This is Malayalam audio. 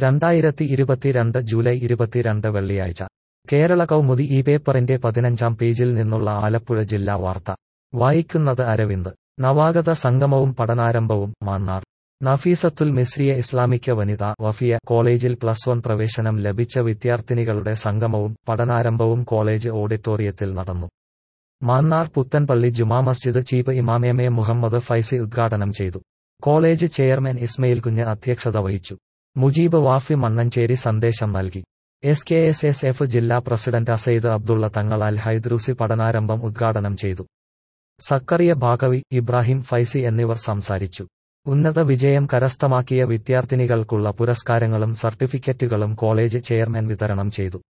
രണ്ടായിരത്തി ഇരുപത്തിരണ്ട് ജൂലൈ ഇരുപത്തിരണ്ട് വെള്ളിയാഴ്ച കേരള കൗമുദി ഈ പേപ്പറിന്റെ പതിനഞ്ചാം പേജിൽ നിന്നുള്ള ആലപ്പുഴ ജില്ലാ വാർത്ത വായിക്കുന്നത് അരവിന്ദ് നവാഗത സംഗമവും പഠനാരംഭവും മാന്നാർ നഫീസത്തുൽ മിസ്രിയ ഇസ്ലാമിക്ക വനിത വഫിയ കോളേജിൽ പ്ലസ് വൺ പ്രവേശനം ലഭിച്ച വിദ്യാർത്ഥിനികളുടെ സംഗമവും പഠനാരംഭവും കോളേജ് ഓഡിറ്റോറിയത്തിൽ നടന്നു മാന്നാർ പുത്തൻപള്ളി ജുമാ മസ്ജിദ് ചീഫ് ഇമാം എം എ മുഹമ്മദ് ഫൈസി ഉദ്ഘാടനം ചെയ്തു കോളേജ് ചെയർമാൻ ഇസ്മയിൽ കുഞ്ഞ് അധ്യക്ഷത വഹിച്ചു മുജീബ് വാഫി മണ്ണഞ്ചേരി സന്ദേശം നൽകി S K S S F ജില്ലാ പ്രസിഡന്റ് അസൈദ് അബ്ദുള്ള തങ്ങൾ അൽ ഹൈദ്രൂസി പഠനാരംഭം ഉദ്ഘാടനം ചെയ്തു സക്കറിയ ഭാഗവി ഇബ്രാഹിം ഫൈസി എന്നിവർ സംസാരിച്ചു ഉന്നത വിജയം കരസ്ഥമാക്കിയ വിദ്യാർത്ഥിനികൾക്കുള്ള പുരസ്കാരങ്ങളും സർട്ടിഫിക്കറ്റുകളും കോളേജ് ചെയർമാൻ വിതരണം ചെയ്തു